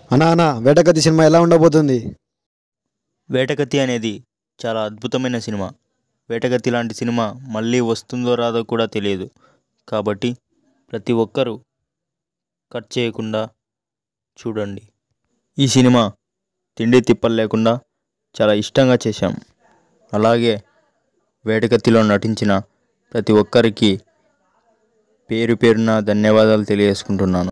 అనా అనా వేటకత్తి సినిమా ఎలా ఉండబోతుంది వేటకత్తి అనేది చాలా అద్భుతమైన సినిమా వేటకత్తి లాంటి సినిమా మళ్ళీ వస్తుందో రాదో కూడా తెలియదు కాబట్టి ప్రతి ఒక్కరూ కట్ చేయకుండా చూడండి ఈ సినిమా తిండి తిప్పలు లేకుండా చాలా ఇష్టంగా చేశాం అలాగే వేటకత్తిలో నటించిన ప్రతి ఒక్కరికి పేరు పేరున ధన్యవాదాలు తెలియజేసుకుంటున్నాను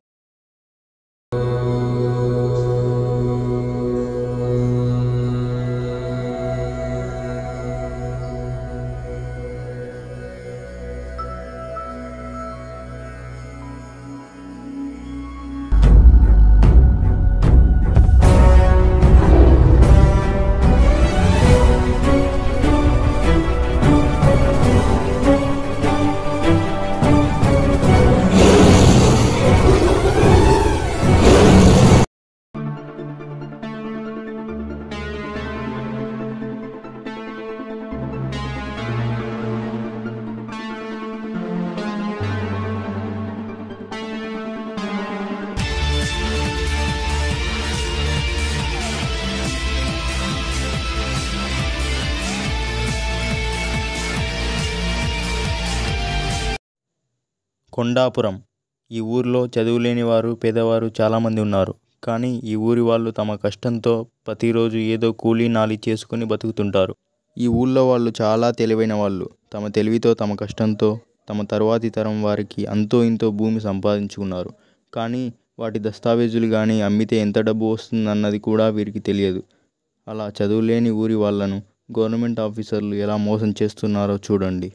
కొండాపురం ఈ ఊరిలో చదువులేని వారు పేదవారు చాలామంది ఉన్నారు కానీ ఈ ఊరి వాళ్ళు తమ కష్టంతో ప్రతిరోజు ఏదో కూలీ నాలి చేసుకుని బతుకుతుంటారు ఈ ఊళ్ళో వాళ్ళు చాలా తెలివైన వాళ్ళు తమ తెలివితో తమ కష్టంతో తమ తరువాతి తరం వారికి అంతో ఇంతో భూమి సంపాదించుకున్నారు కానీ వాటి దస్తావేజులు కానీ అమ్మితే ఎంత డబ్బు వస్తుందన్నది కూడా వీరికి తెలియదు అలా చదువులేని ఊరి వాళ్ళను గవర్నమెంట్ ఆఫీసర్లు ఎలా మోసం చేస్తున్నారో చూడండి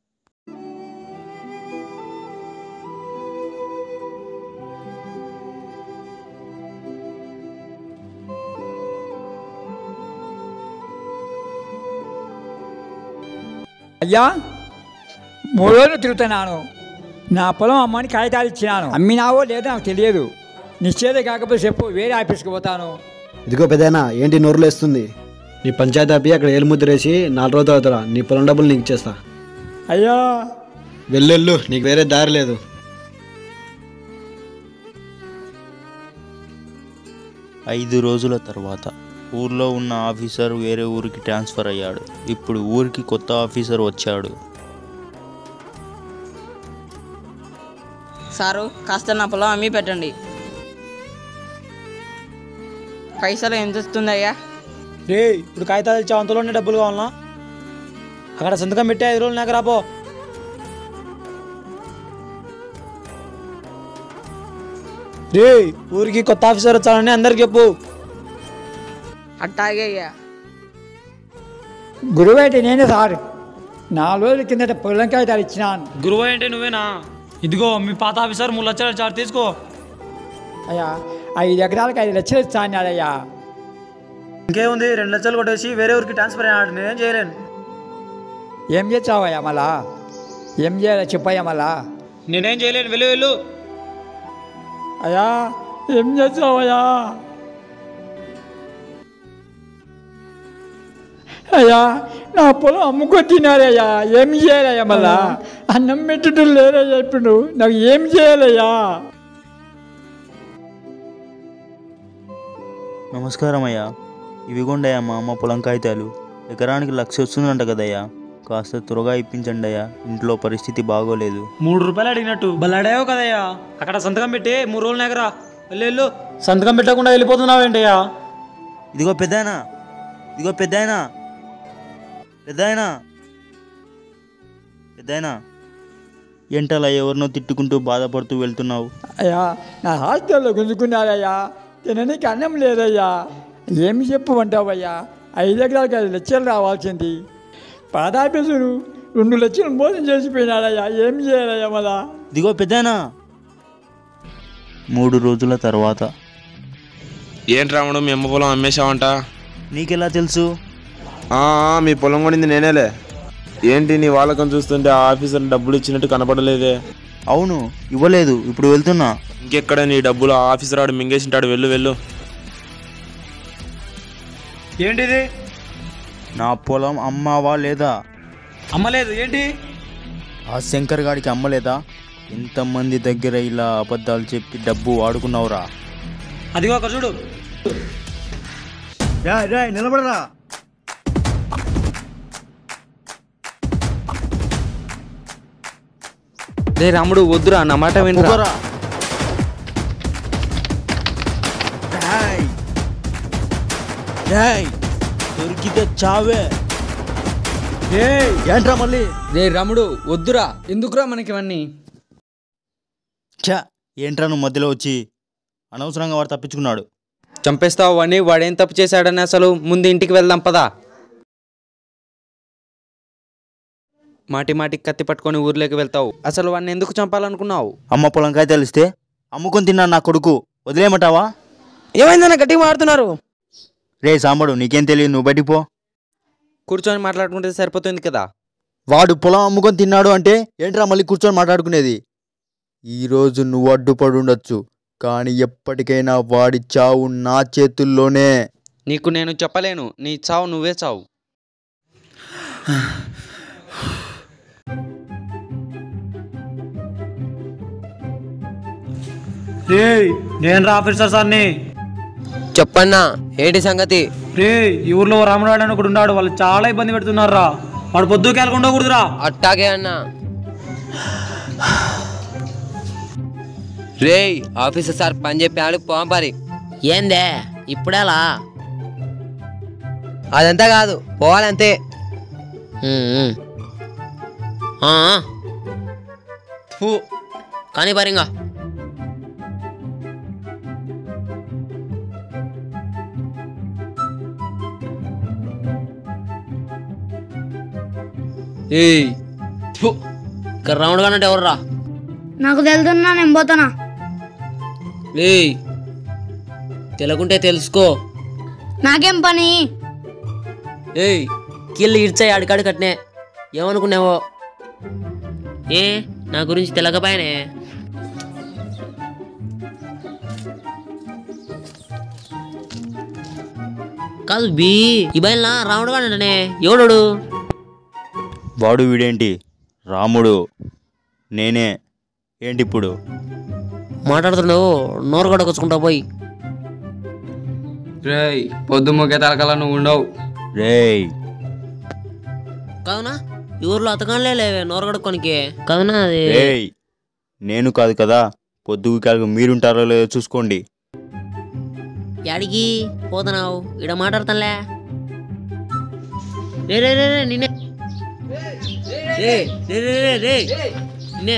అయ్యా మూడు రోజులు తిరుగుతున్నాను నా పొలం అమ్మని కాగితాలు ఇచ్చినాను అమ్మినావో లేదో నాకు తెలియదు నిశ్చేత కాకపోతే చెప్పు వేరే ఆఫీస్కి పోతాను ఇదిగో పెదైనా ఏంటి నోరులు వేస్తుంది నీ పంచాయతీ ఆపి అక్కడ ఏలు ముద్రేసి నాలుగు రోజుల తర్వాత నీ పొలం డబ్బులు నీకు ఇచ్చేస్తా అయ్యా వెళ్ళు నీకు వేరే దారి లేదు ఐదు రోజుల తర్వాత ఊర్లో ఉన్న ఆఫీసర్ వేరే ఊరికి ట్రాన్స్ఫర్ అయ్యాడు ఇప్పుడు ఊరికి కొత్త ఆఫీసర్ వచ్చాడు సారు కాస్త నా పొలం అమ్మి పెట్టండి పైసలు ఎంత వస్తుందయ్యా రే ఇప్పుడు కాగితాలు ఇచ్చా అంతలోనే డబ్బులు కావాలనా అక్కడ సంతకం పెట్టి ఐదు రోజులు నాకు రాపో రే ఊరికి కొత్త ఆఫీసర్ వచ్చానని అందరికి చెప్పు అట్టాగే అయ్యా గురువేటి నేనే సార్ నాలుగు రోజుల కిందట పొలం కాగితాలు ఇచ్చినాను గురువు అంటే నువ్వేనా ఇదిగో మీ పాత ఆఫీసర్ మూడు లక్షలు చార్జ్ తీసుకో అయ్యా ఐదు ఎకరాలకు ఐదు లక్షలు ఇస్తాన్నాడయ్యా ఇంకేముంది రెండు లక్షలు కొట్టేసి వేరే ఊరికి ట్రాన్స్ఫర్ అయ్యాడు నేనేం చేయలేను ఏం చేస్తావయ్యా మళ్ళా ఏం చేయాలి చెప్పయ్యా మళ్ళా నేనేం చేయలేను వెళ్ళు వెళ్ళు అయ్యా ఏం చేస్తావయ్యా అయ్యా నా పొలం అమ్ముకొని తినారయ్యా ఏం చేయాలయ్యా మళ్ళా అన్నం పెట్టడం లేదయ్యా ఇప్పుడు నాకు ఏం చేయాలయ్యా నమస్కారం అయ్యా ఇవిగోండయ్యా మా అమ్మ పొలం కాగితాలు ఎకరానికి లక్ష వస్తుందంట కదయ్యా కాస్త త్వరగా ఇప్పించండి అయ్యా ఇంట్లో పరిస్థితి బాగోలేదు మూడు రూపాయలు అడిగినట్టు బల్లాడాయో కదయ్యా అక్కడ సంతకం పెట్టి మూడు రోజులు నాకరా వెళ్ళు వెళ్ళు సంతకం పెట్టకుండా వెళ్ళిపోతున్నావేంటయ్యా ఇదిగో పెద్దాయనా ఇదిగో పెద్దాయనా పెద్దాయనా పెద్దాయనా ఏంటలా ఎవరినో తిట్టుకుంటూ బాధపడుతూ వెళ్తున్నావు అయ్యా నా హాస్టల్లో గుంజుకున్నారయ్యా తిననీకి అన్నం లేదయ్యా ఏమి చెప్పమంటావయ్యా ఐదు ఎకరాలకు ఐదు లక్షలు రావాల్సింది పాదాపేసుడు రెండు లక్షలు మోసం చేసిపోయినాడయ్యా ఏం చేయాలయ్యా మళ్ళా ఇదిగో పెద్దాయనా మూడు రోజుల తర్వాత ఏంటి రాముడు మీ అమ్మ పొలం అమ్మేశావంట నీకెలా తెలుసు ఆ, ఆ, మీ పొలం కొనింది నేనేలే ఏంటి నీ వాళ్ళకం చూస్తుంటే ఆ ఆఫీసర్ డబ్బులు ఇచ్చినట్టు కనపడలేదే అవును ఇవ్వలేదు ఇప్పుడు వెళ్తున్నా ఇంకెక్కడ నీ డబ్బులు ఆ ఆఫీసర్ ఆడు మింగేసింటాడు వెళ్ళు వెళ్ళు ఏంటిది నా పొలం అమ్మావా లేదా అమ్మలేదు ఏంటి ఆ శంకర్ గాడికి అమ్మలేదా ఎంతమంది దగ్గర ఇలా అబద్ధాలు చెప్పి డబ్బు వాడుకున్నావురా అదిగో అక్కడ చూడు నిలబడరా రే రాముడు వద్దురా నా మాట వినరా దొరికితే చావే ఏంట్రా మళ్ళీ రే రాముడు వద్దురా ఎందుకురా మనకి ఇవన్నీ ఛా ఏంట్రా నువ్వు మధ్యలో వచ్చి అనవసరంగా వాడు తప్పించుకున్నాడు చంపేస్తావు వాడిని వాడేం తప్పు చేశాడని అసలు ముందు ఇంటికి వెళ్దాం పదా మాటి మాటికి కత్తి పట్టుకొని ఊర్లోకి వెళ్తావు అసలు వాడిని ఎందుకు చంపాలనుకున్నావు అమ్మ పొలంకాయ తెలిస్తే అమ్ముకొని తిన్నాడు నా కొడుకు వదిలేయమంటావా ఏమైందన్న గట్టిగా మారుతున్నారు రే సాంబడు నీకేం తెలియదు నువ్వు బయటికి పో కూర్చొని మాట్లాడుకుంటే సరిపోతుంది కదా వాడు పొలం అమ్ముకొని తిన్నాడు అంటే ఏంట్రా మళ్ళీ కూర్చొని మాట్లాడుకునేది ఈరోజు నువ్వు అడ్డుపడి ఉండొచ్చు కానీ ఎప్పటికైనా వాడి చావు నా చేతుల్లోనే నీకు నేను చెప్పలేను నీ చావు నువ్వే చావు రే నేను రా ఆఫీసర్ సార్ని చెప్పన్నా ఏంటి సంగతి రే ఈ ఊర్లో ఓ రాముడు అని ఒకడు ఉన్నాడు వాళ్ళు చాలా ఇబ్బంది పెడుతున్నారు రా వాడు పొద్దుకి వెళ్ళకుండా ఉండకూడదురా అట్టాగే అన్నా రేయ్ ఆఫీసర్ సార్ పని చెప్పాడు పోంపరి ఏందే ఇప్పుడేలా అదంతా కాదు పోవాలంతే కానీ పరింగా ఏయ్ ఇక్కడ రౌండ్ గానంటే ఎవర్రా నాకు తెలుతున్నా నేను పోతానా ఏయ్ తెలకుంటే తెలుసుకో నాకేం పని ఏయ్ కిల్లు ఇడ్చాయి అడికాడి కట్నే ఏమనుకున్నావో ఏ నా గురించి తెలకపోయానే కాదు బి ఈ బయలునా రాముడు గానే ఎవడు వాడు వీడేంటి రాముడు నేనే ఏంటి ఇప్పుడు మాట్లాడుతున్నావు నోరు కొడకొచ్చుకుంటా పోయి రేయ్ పొద్దు మొక్కే తలకల నువ్వు ఉండవు రేయ్ కావునా ఈ ఊర్లో అతకాలే లేవే నోరు కడుక్కోనికి కావునా అది రేయ్ నేను కాదు కదా పొద్దుగు కాదు మీరుంటారో లేదో చూసుకోండి యాడికి పోతున్నావు ఇడ మాట్లాడతానులే రే రే రే రే నిన్నే రే రే రే రే రే నిన్నే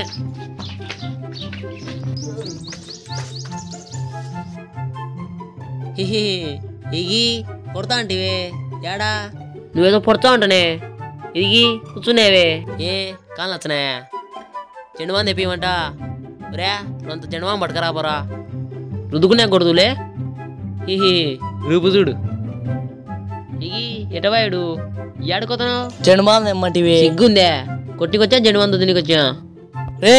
హిహి, ఇగి కొడతా అంటివే యాడా నువ్వేదో పొడతా ఉంటానే ఇదిగి కూర్చునేవే ఏ కాళ్ళు నచ్చనాయా చెండువాన్ తెప్పిమంట రే అంత చెండువాన్ పట్టుకరా పోరా రుద్దుకునే కొడుదులే హిహి రూపు చూడు ఇగి ఎటవాయుడు ఏడుకోతాను చెడుమాన్ తెమ్మంటివి సిగ్గుందే కొట్టికొచ్చా జెండుమందు తినికొచ్చా రే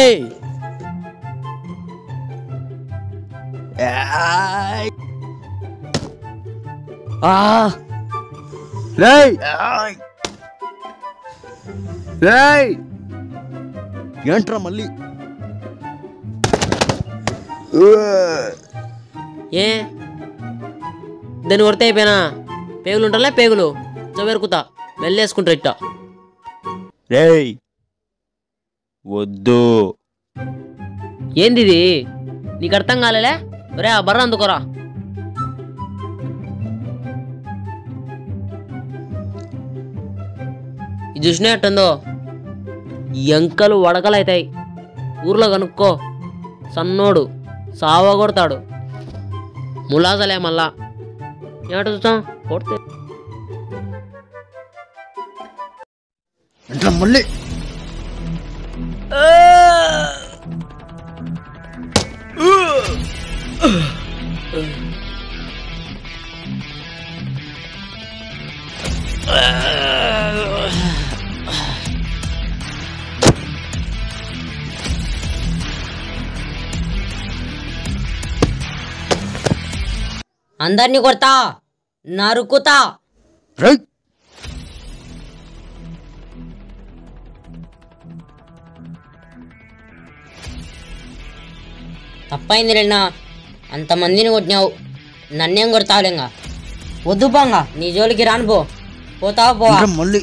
రేయ్ రేయ్ ఏంట్రా మళ్ళీ ఏ దాన్ని కొడితే అయిపోయినా పేగులు ఉంటాలే పేగులు చవేరుకుతా వెళ్ళేసుకుంటారు ఇట్ట రేయ్ వద్దు ఏంది ఇది నీకు అర్థం కాలేలే ఒరే ఆ బర్ర అందుకోరా ఇది చూసినట్టుందో ఎంకలు వడకలు అవుతాయి ఊర్లో కనుక్కో సన్నోడు సావ కొడతాడు ములాజలే మళ్ళా ఏమంట చూస్తాం కొడితే ఏంట్రా మళ్ళీ అందరినీ కొడతా నరుకుతా రేయ్ తప్పైంది నిన్న అంతమందిని కొట్టినావు నన్నేం కొడతావులేంగా వద్దు పోంగా నీ జోలికి రాను పో పోతావా పోవా మళ్ళీ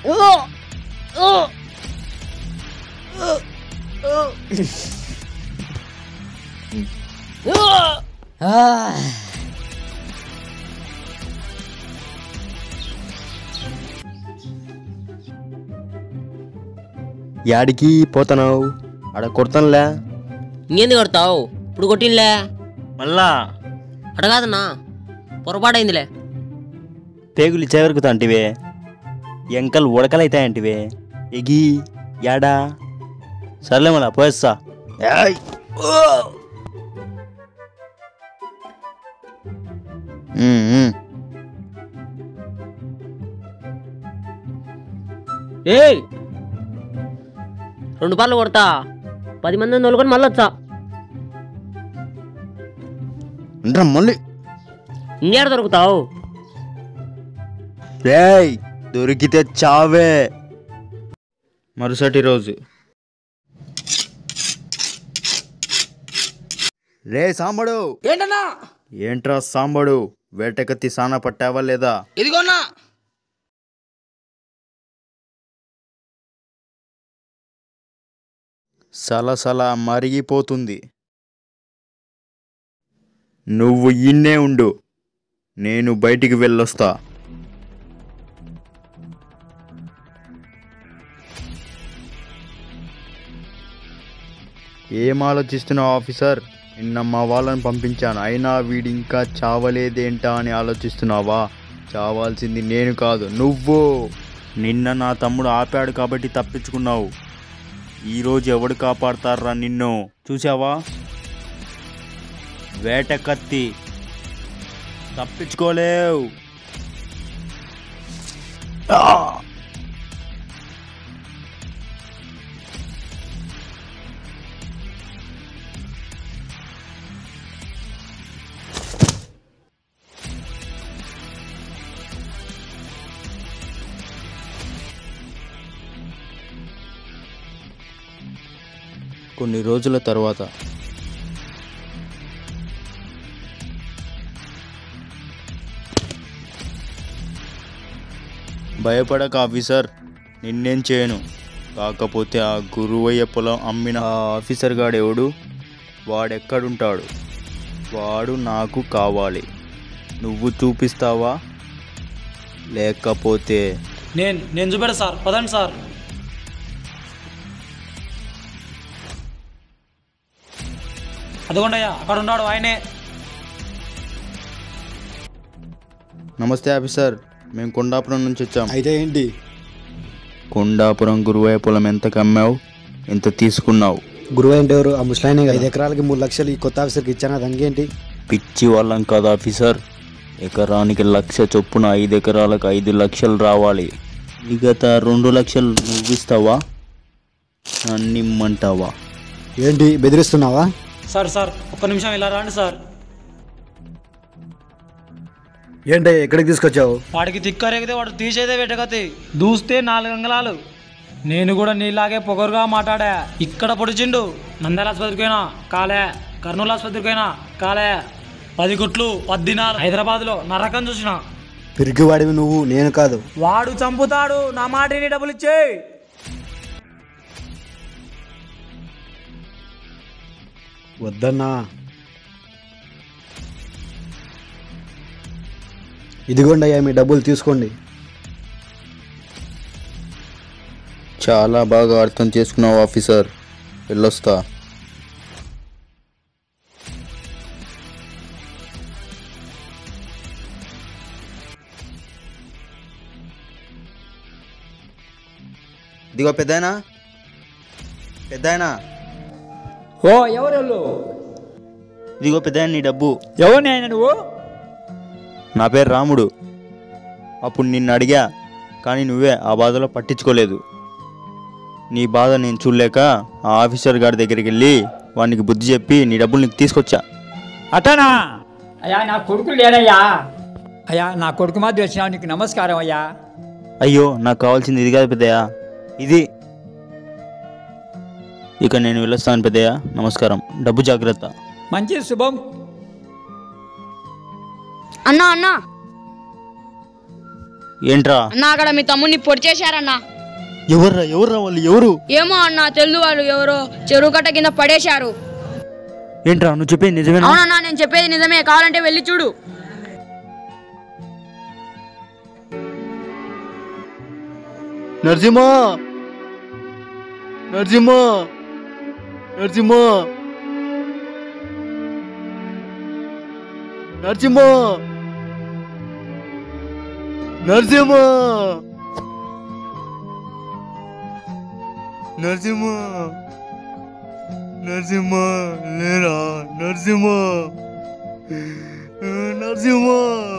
యాడికి పోతున్నావు ఆడ కొడతానులే ఇంకేంది కొడతావు ఇప్పుడు కొట్టింలే మళ్ళా అడగాదన్నా పొరపాటైందిలే పేగులు చెవరుకుతా అంటివే ఎంకలు ఉడకలైతాయంటివే ఎగి యాడా సర్లే మళ్ళా పోయేస్తా ఏయ్! ఉమ్, ఉమ్. ఏయ్ రెండు పార్లు కొడతా పది మంది నలుకొని మళ్ళీ వచ్చా ఉండరా మళ్ళీ ఇంకేడ దొరుకుతావు రేయ్ దొరికితే చావే మరుసటి రోజు రే సాంబడు ఏంటన్నా ఏంట్రా సాంబడు వేటకత్తి సానా పట్టావా లేదా ఇదిగోన్నా సలసల మరిగిపోతుంది నువ్వు ఇన్నే ఉండు నేను బయటికి వెళ్ళొస్తా ఏం ఆలోచిస్తున్నావు ఆఫీసర్ నిన్న మా వాళ్ళని పంపించాను అయినా వీడి ఇంకా చావలేదేంటా అని ఆలోచిస్తున్నావా చావాల్సింది నేను కాదు నువ్వు నిన్న నా తమ్ముడు ఆపాడు కాబట్టి తప్పించుకున్నావు ఈరోజు ఎవడు కాపాడతారా నిన్ను చూసావా వేట కత్తి తప్పించుకోలేవు ఆ! కొన్ని రోజుల తర్వాత భయపడక ఆఫీసర్ నిన్నేం చేయను కాకపోతే ఆ గురువయ్య పొలం అమ్మిన ఆ ఆఫీసర్ గాడెవడు వాడెక్కడుంటాడు వాడు నాకు కావాలి నువ్వు చూపిస్తావా లేకపోతే నేను నేను చూపెడతా సార్ పదండి సార్ అదిగోండయ్యా అక్కడ ఉన్నాడు ఆయనే నమస్తే ఆఫీసర్ మేము కొండాపురం నుంచి వచ్చాం అయితే ఏంటి కొండాపురం గురువయ్య పొలం ఎంత కమ్మావు ఎంత తీసుకున్నావు గురువు అంటే ఎవరు ఆ ముసలాయనే కదా. ఐదు ఎకరాలకి మూడు లక్షలు ఈ కొత్త ఆఫీసర్కి ఇచ్చాను అది అంగేంటి పిచ్చి వాళ్ళం కాదు ఆఫీసర్ ఎకరానికి లక్ష చొప్పున ఐదు ఎకరాలకు ఐదు లక్షలు రావాలి మిగతా రెండు లక్షలు నువ్వు ఇస్తావా నన్నిమ్మంటావా ఏంటి బెదిరిస్తున్నావా సార్ సార్ ఒక్క నిమిషం ఇలా రండి సార్ ఏంటి ఎక్కడికి తీసుకొచ్చావు వాడికి తిక్కరేగితే వాడు తీసేదే వెటకతి దూస్తే నాలుగు అంగళాలు నేను కూడా నీలాగే పొగరుగా మాట్లాడా ఇక్కడ పొడిచిండు నంద్యాల ఆసుపత్రికి పోయినా కాలే కర్నూలు ఆసుపత్రికి పోయినా కాలే పది గుట్లు పద్దినాలు హైదరాబాద్లో నరకం చూసిన పిరికివాడివి నువ్వు నేను కాదు వాడు చంపుతాడు నా మాటిని డబ్బులు ఇచ్చే వద్దన్నా ఇదిగోండి అయ్యా మీ డబ్బులు తీసుకోండి చాలా బాగా అర్థం చేసుకున్నావు ఆఫీసర్ వెళ్ళొస్తా ఇదిగో పెద్దాయనా పెద్దాయనా ఓ ఎవరు ఇదిగో పెద్దాయన నీ డబ్బు ఎవరు నేను నువ్వు నా పేరు రాముడు అప్పుడు నిన్ను అడిగా కానీ నువ్వే ఆ బాధలో పట్టించుకోలేదు నీ బాధ నేను చూడలేక ఆ ఆఫీసర్ గారి దగ్గరికి వెళ్ళి వానికి బుద్ధి చెప్పి నీ డబ్బులు నీకు తీసుకొచ్చా అట్టనా అయ్యా నా కొడుకు లేడయ్యా అయ్యా నా కొడుకు మాది వచ్చినా నీకు నమస్కారం అయ్యా అయ్యో నాకు కావాల్సింది ఇది కాదు పెద్దయ్య ఇది ఇక నేను వెళ్ళొస్తాను పెద్దయ్య నమస్కారం డబ్బు జాగ్రత్త మంచి శుభం అన్నా అన్నా ఏంట్రా అన్నా అక్కడ మీ తమ్ముడిని పొడి చేశారన్నా ఎవర్రా ఎవర్రా వాళ్ళు ఎవరు ఏమో అన్నా తెలుగు వాళ్ళు ఎవరో చెరువు కట్ట కింద పడేశారు ఏంట్రా నువ్వు చెప్పేది నిజమేనా అవునన్నా నేను చెప్పేది నిజమే కావాలంటే వెళ్ళి చూడు నరసింహ నరసింహ నరసింహ నరసింహ నరసింహ నరసింహ నరసింహ లేరా నరసింహ నరసింహ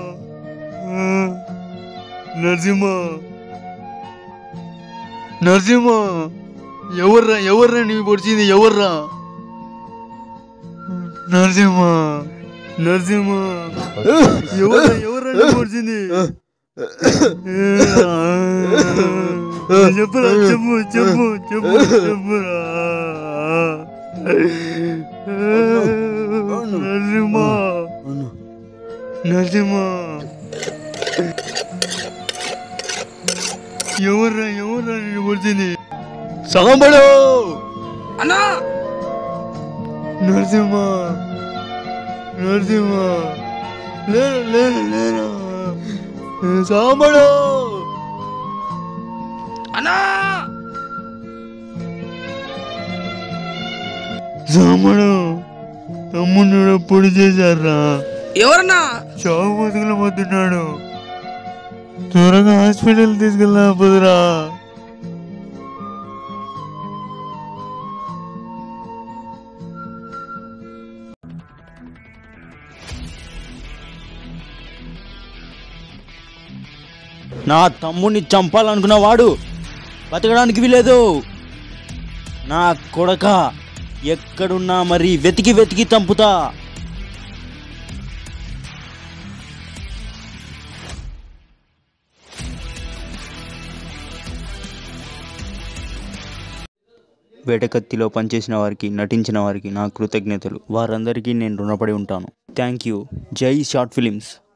నరసింహ నరసింహ ఎవర్రా ఎవర్రా నీ పొడిచింది ఎవర్రా నరసింహ నరసింహ ఎవర్రా ఎవర్రా నీ పొడిచింది చెప్పురా చెప్పు చెప్పు చెప్పు చెప్పురా నరసింహ నరసింహ ఎవర్రా ఎవర్రా నేను కొడుతుంది సాంబడు అన్నా నరసింహ నరసింహ లేరు లేరు లేరు సాంబడు అన్నా సాంబడు తమ్ముడు పొడి చేశారా ఎవరన్నా చావు బతుకుల పోతున్నాడు త్వరగా హాస్పిటల్ తీసుకెళ్ళా పోదురా నా తమ్ముడిని చంపాలనుకున్న వాడు బతకడానికి వీలేదు నా కొడక ఎక్కడున్నా మరి వెతికి వెతికి చంపుతా వేటకత్తిలో పనిచేసిన వారికి నటించిన వారికి నా కృతజ్ఞతలు వారందరికీ నేను రుణపడి ఉంటాను thank you Jai short films